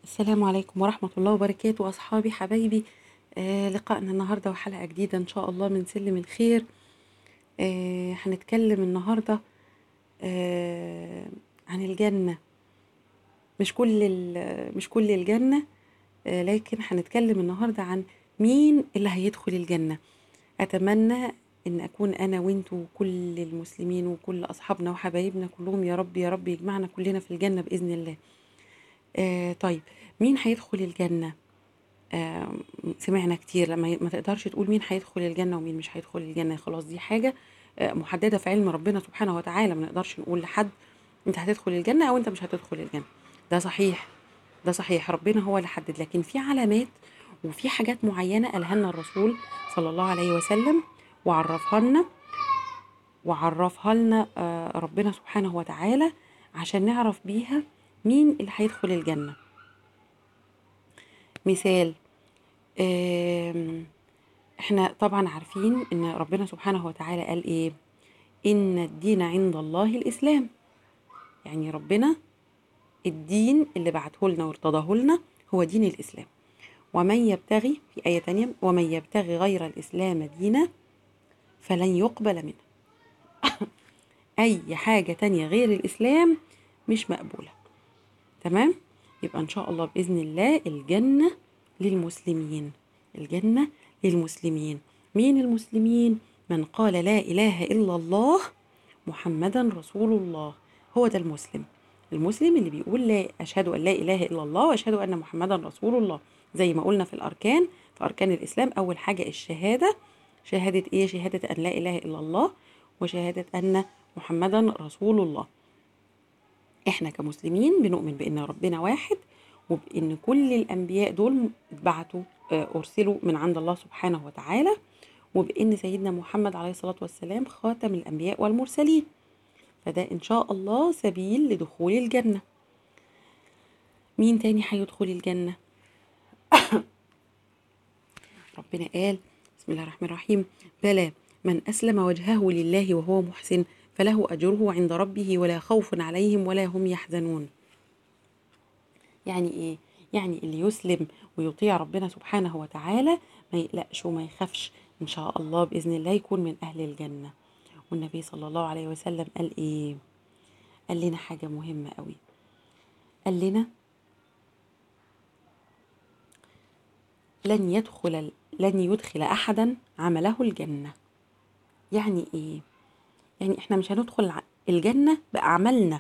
السلام عليكم ورحمة الله وبركاته أصحابي حبايبي آه لقائنا النهاردة وحلقة جديدة إن شاء الله من سلم الخير آه هنتكلم النهاردة آه عن الجنة مش كل ال- مش كل الجنة آه لكن هنتكلم النهاردة عن مين اللي هيدخل الجنة أتمنى إن أكون أنا وإنتوا وكل المسلمين وكل أصحابنا وحبايبنا كلهم يا رب يا رب يجمعنا كلنا في الجنة بإذن الله آه طيب مين هيدخل الجنة آه سمعنا كتير لما ي- ما تقدرش تقول مين هيدخل الجنة ومين مش هيدخل الجنة خلاص دي حاجة آه محددة في علم ربنا سبحانه وتعالى ما نقدرش نقول لحد انت هتدخل الجنة او انت مش هتدخل الجنة ده صحيح ده صحيح ربنا هو اللي حدد لكن في علامات وفي حاجات معينة قالها لنا الرسول صلى الله عليه وسلم وعرفها لنا وعرفها لنا آه، ربنا سبحانه وتعالى عشان نعرف بيها مين اللي هيدخل الجنة مثال آم، احنا طبعا عارفين ان ربنا سبحانه وتعالى قال ايه ان الدين عند الله الاسلام يعني ربنا الدين اللي بعته لنا وارتضاه لنا هو دين الاسلام ومن يبتغي في آية تانية ومن يبتغي غير الإسلام دينا فلن يقبل منه أي حاجة تانية غير الإسلام مش مقبولة تمام يبقى إن شاء الله بإذن الله الجنة للمسلمين الجنة للمسلمين مين المسلمين من قال لا إله إلا الله محمدا رسول الله هو ده المسلم المسلم اللي بيقول لا أشهد أن لا إله إلا الله وأشهد أن محمدا رسول الله زي ما قلنا في الأركان في أركان الإسلام أول حاجة الشهادة شهادة إيه شهادة أن لا إله إلا الله وشهادة أن محمدا رسول الله احنا كمسلمين بنؤمن بان ربنا واحد وبان كل الانبياء دول اتبعتوا آه، ارسلوا من عند الله سبحانه وتعالى وبان سيدنا محمد عليه الصلاه والسلام خاتم الانبياء والمرسلين فده ان شاء الله سبيل لدخول الجنه مين تاني هيدخل الجنه ربنا قال بسم الله الرحمن الرحيم بلى من أسلم وجهه لله وهو محسن فله أجره عند ربه ولا خوف عليهم ولا هم يحزنون يعني إيه؟ يعني اللي يسلم ويطيع ربنا سبحانه وتعالى ما يقلقش وما يخافش إن شاء الله بإذن الله يكون من أهل الجنة والنبي صلى الله عليه وسلم قال إيه؟ قال لنا حاجة مهمة قوي قال لنا لن يدخل لن يدخل أحدا عمله الجنة يعني إيه؟ يعني إحنا مش هندخل ع- الجنة بأعمالنا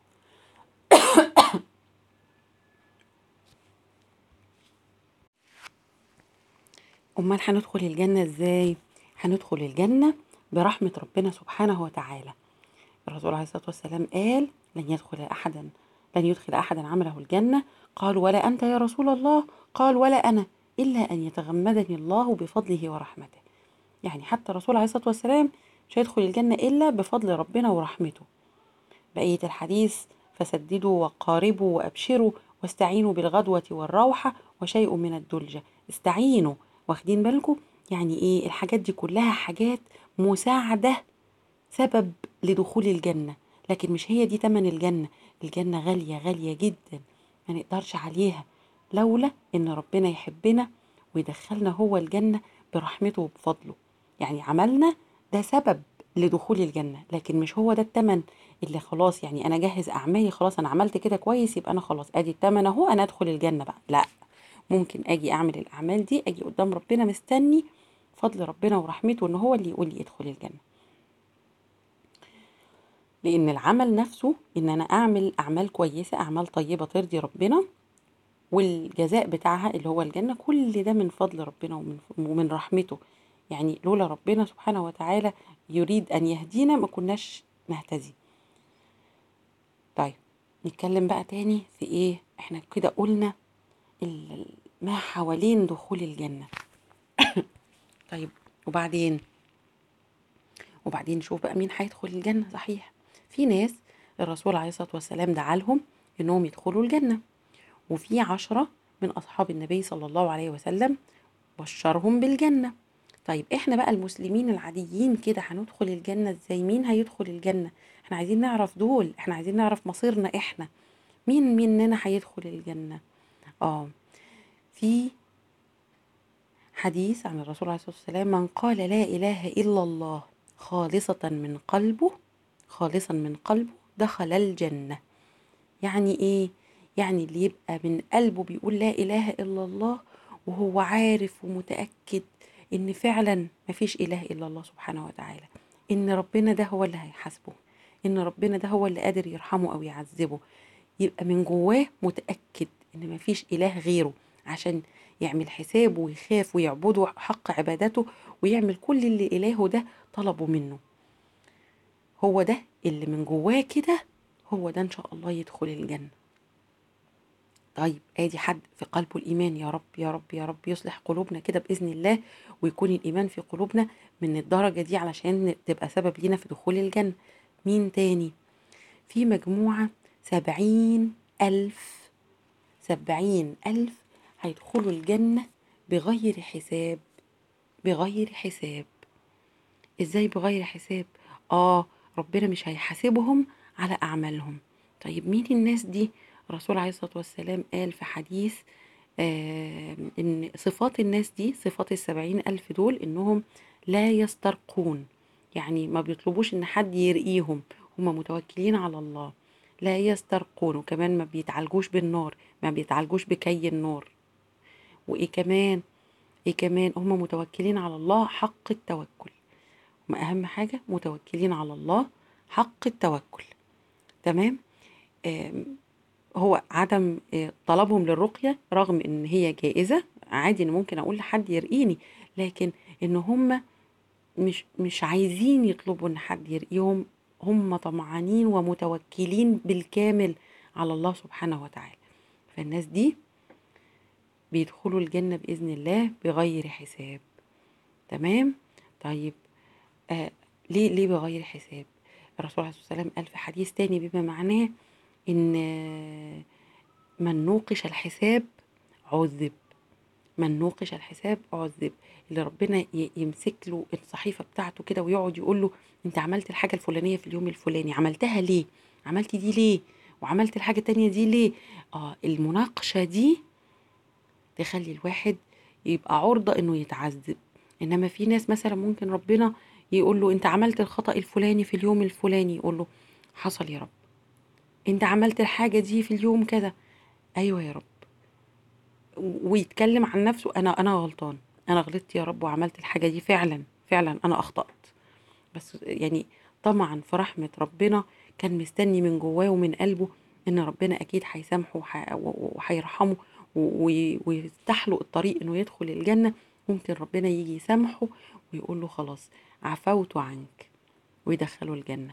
أمال هندخل الجنة إزاي؟ هندخل الجنة برحمة ربنا سبحانه وتعالى الرسول عليه الصلاة والسلام قال لن يدخل أحدا لن يدخل أحدا عمله الجنة قال ولا أنت يا رسول الله قال ولا أنا إلا أن يتغمدني الله بفضله ورحمته يعني حتى الرسول عليه الصلاة والسلام مش هيدخل الجنة إلا بفضل ربنا ورحمته بقية الحديث فسددوا وقاربوا وأبشروا واستعينوا بالغدوة والروحة وشيء من الدلجة استعينوا واخدين بالكم يعني ايه الحاجات دي كلها حاجات مساعدة سبب لدخول الجنة لكن مش هي دي تمن الجنة الجنة غالية غالية جدا ما نقدرش عليها لولا ان ربنا يحبنا ويدخلنا هو الجنة برحمته وبفضله يعني عملنا ده سبب لدخول الجنة لكن مش هو ده التمن اللي خلاص يعني انا جهز اعمالي خلاص انا عملت كده كويس يبقى انا خلاص ادي التمن اهو انا ادخل الجنة بقى لا ممكن اجي اعمل الاعمال دي اجي قدام ربنا مستني فضل ربنا ورحمته ان هو اللي يقول لي ادخل الجنة لان العمل نفسه ان انا اعمل اعمال كويسة اعمال طيبة ترضي ربنا والجزاء بتاعها اللي هو الجنة كل ده من فضل ربنا ومن ومن رحمته يعني لولا ربنا سبحانه وتعالى يريد أن يهدينا ما كناش نهتدي طيب نتكلم بقى تاني في ايه احنا كده قلنا ال- ما حوالين دخول الجنة طيب وبعدين وبعدين نشوف بقى مين هيدخل الجنة صحيح في ناس الرسول عليه الصلاة والسلام دعا لهم انهم يدخلوا الجنة وفي عشرة من أصحاب النبي صلى الله عليه وسلم بشرهم بالجنة طيب احنا بقى المسلمين العاديين كده هندخل الجنة ازاي مين هيدخل الجنة احنا عايزين نعرف دول احنا عايزين نعرف مصيرنا احنا مين مننا هيدخل الجنة اه في حديث عن الرسول عليه الصلاة والسلام من قال لا إله إلا الله خالصة من قلبه خالصا من قلبه دخل الجنة يعني إيه؟ يعني اللي يبقى من قلبه بيقول لا إله إلا الله وهو عارف ومتأكد إن فعلا مفيش إله إلا الله سبحانه وتعالى إن ربنا ده هو اللي هيحاسبه إن ربنا ده هو اللي قادر يرحمه أو يعذبه يبقى من جواه متأكد إن مفيش إله غيره عشان يعمل حساب ويخاف ويعبده حق عبادته ويعمل كل اللي إلهه ده طلبه منه هو ده اللي من جواه كده هو ده إن شاء الله يدخل الجنة طيب ادي حد في قلبه الايمان يا رب يا رب يا رب يصلح قلوبنا كده باذن الله ويكون الايمان في قلوبنا من الدرجه دي علشان تبقى سبب لينا في دخول الجنه مين تاني في مجموعه سبعين الف سبعين الف هيدخلوا الجنه بغير حساب بغير حساب ازاي بغير حساب اه ربنا مش هيحاسبهم على اعمالهم طيب مين الناس دي الرسول عليه الصلاة والسلام قال في حديث آه ان صفات الناس دي صفات السبعين الف دول انهم لا يسترقون يعني ما بيطلبوش ان حد يرقيهم هم متوكلين على الله لا يسترقون وكمان ما بيتعالجوش بالنار ما بيتعالجوش بكي النار وايه كمان ايه كمان هم متوكلين على الله حق التوكل هم اهم حاجة متوكلين على الله حق التوكل تمام آم، هو عدم آه، طلبهم للرقية رغم ان هي جائزة عادي ان ممكن اقول لحد يرقيني لكن ان هم مش مش عايزين يطلبوا ان حد يرقيهم هم طمعانين ومتوكلين بالكامل على الله سبحانه وتعالى فالناس دي بيدخلوا الجنة بإذن الله بغير حساب تمام طيب آه ليه ليه بغير حساب الرسول عليه الصلاة والسلام قال في حديث تاني بما معناه ان آه، من نوقش الحساب عذب من نوقش الحساب عذب اللي ربنا ي- يمسك له الصحيفة بتاعته كده ويقعد يقول له انت عملت الحاجة الفلانية في اليوم الفلاني عملتها ليه عملت دي ليه وعملت الحاجة التانية دي ليه اه المناقشة دي تخلي الواحد يبقى عرضة انه يتعذب انما في ناس مثلا ممكن ربنا يقول له انت عملت الخطأ الفلاني في اليوم الفلاني يقول له حصل يا رب انت عملت الحاجة دي في اليوم كذا ايوه يا رب و- ويتكلم عن نفسه انا انا غلطان انا غلطت يا رب وعملت الحاجة دي فعلا فعلا انا اخطأت بس يعني طمعا في رحمة ربنا كان مستني من جواه ومن قلبه ان ربنا اكيد هيسامحه وح- و- وهيرحمه و- وي- ويفتح له الطريق انه يدخل الجنة ممكن ربنا يجي يسامحه ويقول له خلاص عفوت عنك ويدخله الجنة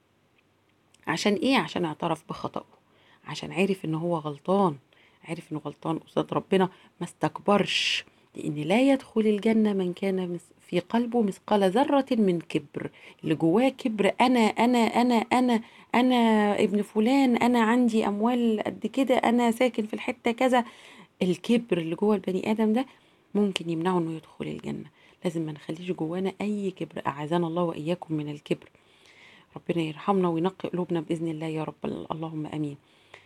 عشان ايه عشان اعترف بخطأه عشان عرف ان هو غلطان عرف انه غلطان قصاد ربنا ما استكبرش لان لا يدخل الجنة من كان مس- في قلبه مثقال ذرة من كبر اللي جواه كبر انا انا انا انا انا ابن فلان انا عندي اموال قد كده انا ساكن في الحتة كذا الكبر اللي جوه البني ادم ده ممكن يمنعه انه يدخل الجنة لازم ما نخليش جوانا اي كبر اعاذنا الله واياكم من الكبر ربنا يرحمنا وينقي قلوبنا باذن الله يا رب اللهم امين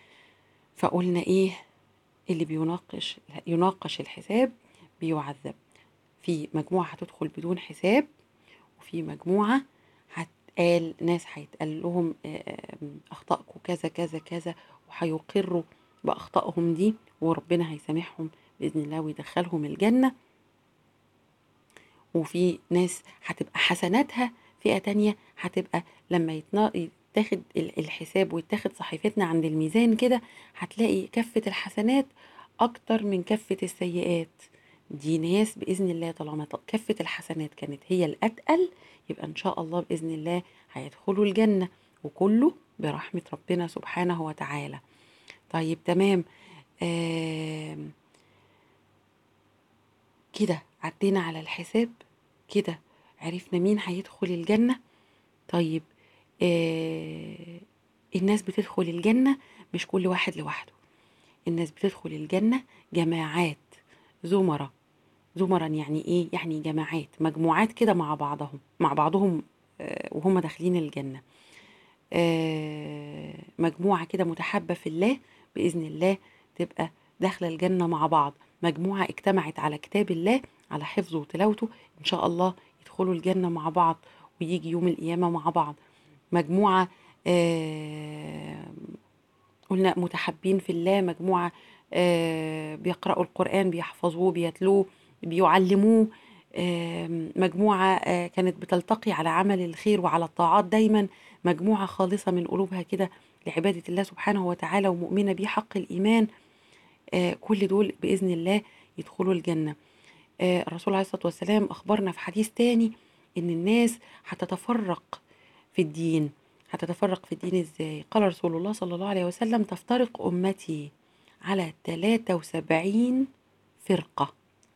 فقلنا ايه اللي بيناقش يناقش الحساب بيعذب في مجموعة هتدخل بدون حساب وفي مجموعة هتقال ناس هيتقال لهم آم، أخطائكم كذا كذا كذا وهيقروا بأخطائهم دي وربنا هيسامحهم بإذن الله ويدخلهم الجنة وفي ناس هتبقى حسناتها فئة تانية هتبقى لما يتنا- يتاخد ال- الحساب ويتاخد صحيفتنا عند الميزان كده هتلاقي كفة الحسنات أكتر من كفة السيئات دي ناس بإذن الله طالما ط- كفة الحسنات كانت هي الأتقل يبقى إن شاء الله بإذن الله هيدخلوا الجنة وكله برحمة ربنا سبحانه وتعالى طيب تمام آم، كده عدينا على الحساب كده عرفنا مين هيدخل الجنة طيب آه الناس بتدخل الجنة مش كل واحد لوحده الناس بتدخل الجنة جماعات زمرة زمرا يعني ايه يعني جماعات مجموعات كده مع بعضهم مع بعضهم آه وهم داخلين الجنة آه مجموعة كده متحبة في الله بإذن الله تبقى داخلة الجنة مع بعض مجموعة اجتمعت على كتاب الله على حفظه وتلاوته إن شاء الله يدخلوا الجنة مع بعض ويجي يوم القيامة مع بعض مجموعة آه قلنا متحابين في الله مجموعة آه بيقرأوا القرآن بيحفظوه بيتلوه بيعلموه آه مجموعة آه كانت بتلتقي على عمل الخير وعلى الطاعات دايما مجموعة خالصة من قلوبها كده لعبادة الله سبحانه وتعالى ومؤمنة بيه حق الإيمان آه كل دول بإذن الله يدخلوا الجنة آه الرسول عليه الصلاة والسلام أخبرنا في حديث تاني إن الناس هتتفرق في الدين هتتفرق في الدين إزاي قال رسول الله صلى الله عليه وسلم تفترق أمتي على 73 فرقة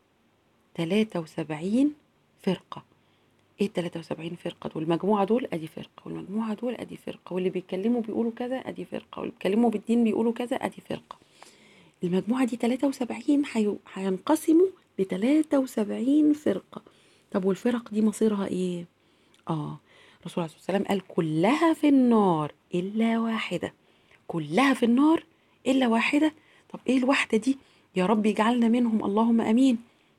73 فرقة ايه ال 73 فرقة دول المجموعة دول ادي فرقة والمجموعة دول ادي فرقة واللي بيتكلموا بيقولوا كذا ادي فرقة واللي بيتكلموا بالدين بيقولوا كذا ادي فرقة المجموعة دي 73 هي- هينقسموا ل 73 فرقة طب والفرق دي مصيرها ايه؟ اه الرسول عليه الصلاة والسلام قال كلها في النار إلا واحدة كلها في النار إلا واحدة طب ايه الواحدة دي؟ يا رب اجعلنا منهم اللهم امين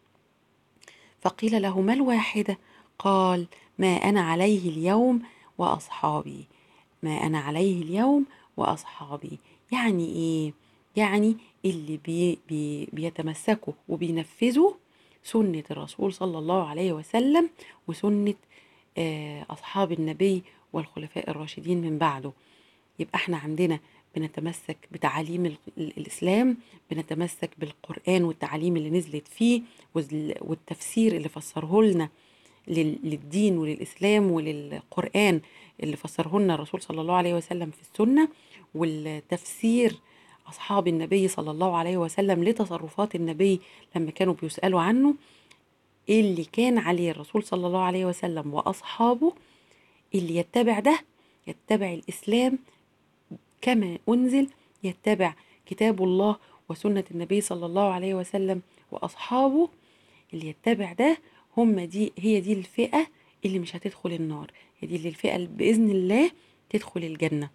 فقيل له ما الواحدة قال ما أنا عليه اليوم وأصحابي ما أنا عليه اليوم وأصحابي يعني إيه؟ يعني اللي بي بي بيتمسكوا وبينفذوا سنة الرسول صلى الله عليه وسلم وسنة آه، أصحاب النبي والخلفاء الراشدين من بعده يبقى احنا عندنا بنتمسك بتعاليم ال- ال- الإسلام بنتمسك بالقرآن والتعاليم اللي نزلت فيه وال- والتفسير اللي فسره لنا لل- للدين وللإسلام وللقرآن اللي فسره لنا الرسول صلى الله عليه وسلم في السنة والتفسير أصحاب النبي صلى الله عليه وسلم لتصرفات النبي لما كانوا بيسألوا عنه اللي كان عليه الرسول صلى الله عليه وسلم وأصحابه اللي يتبع ده يتبع الإسلام كما أنزل يتبع كتاب الله وسنة النبي صلى الله عليه وسلم وأصحابه اللي يتبع ده هم دي هي دي الفئة اللي مش هتدخل النار هي دي اللي الفئة اللي بإذن الله تدخل الجنة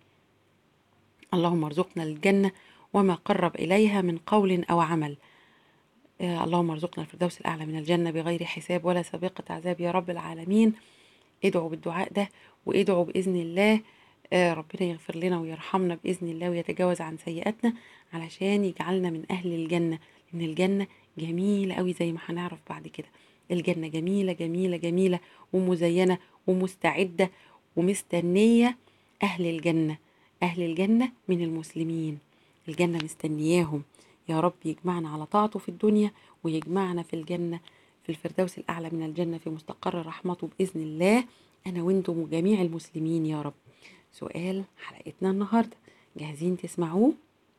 اللهم ارزقنا الجنة وما قرب إليها من قول أو عمل آه، اللهم ارزقنا الفردوس الأعلى من الجنة بغير حساب ولا سابقة عذاب يا رب العالمين ادعوا بالدعاء ده وادعوا بإذن الله آه، ربنا يغفر لنا ويرحمنا بإذن الله ويتجاوز عن سيئاتنا علشان يجعلنا من أهل الجنة لأن الجنة جميلة قوي زي ما هنعرف بعد كده الجنة جميلة جميلة جميلة ومزينة ومستعدة ومستنية أهل الجنة أهل الجنة من المسلمين الجنة مستنياهم يا رب يجمعنا على طاعته في الدنيا ويجمعنا في الجنة في الفردوس الأعلى من الجنة في مستقر رحمته بإذن الله أنا وأنتم وجميع المسلمين يا رب سؤال حلقتنا النهاردة جاهزين تسمعوه؟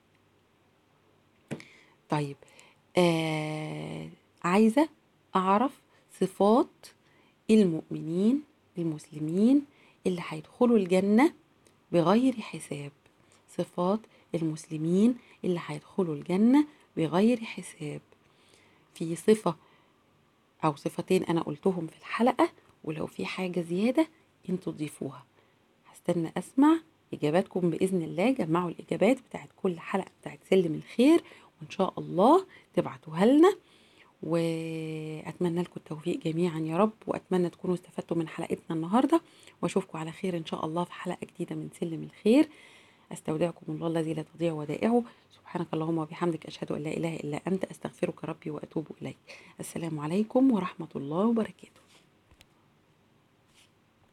طيب آه عايزة أعرف صفات المؤمنين المسلمين اللي هيدخلوا الجنة بغير حساب صفات المسلمين اللي هيدخلوا الجنة بغير حساب في صفة أو صفتين أنا قلتهم في الحلقة ولو في حاجة زيادة انتوا تضيفوها هستنى أسمع إجاباتكم بإذن الله جمعوا الإجابات بتاعت كل حلقة بتاعت سلم الخير وإن شاء الله تبعتوها لنا وأتمنى لكم التوفيق جميعا يا رب وأتمنى تكونوا استفدتوا من حلقتنا النهاردة وأشوفكم على خير إن شاء الله في حلقة جديدة من سلم الخير أستودعكم الله الذي لا تضيع ودائعه سبحانك اللهم وبحمدك أشهد أن لا إله إلا أنت أستغفرك ربي وأتوب إليك السلام عليكم ورحمة الله وبركاته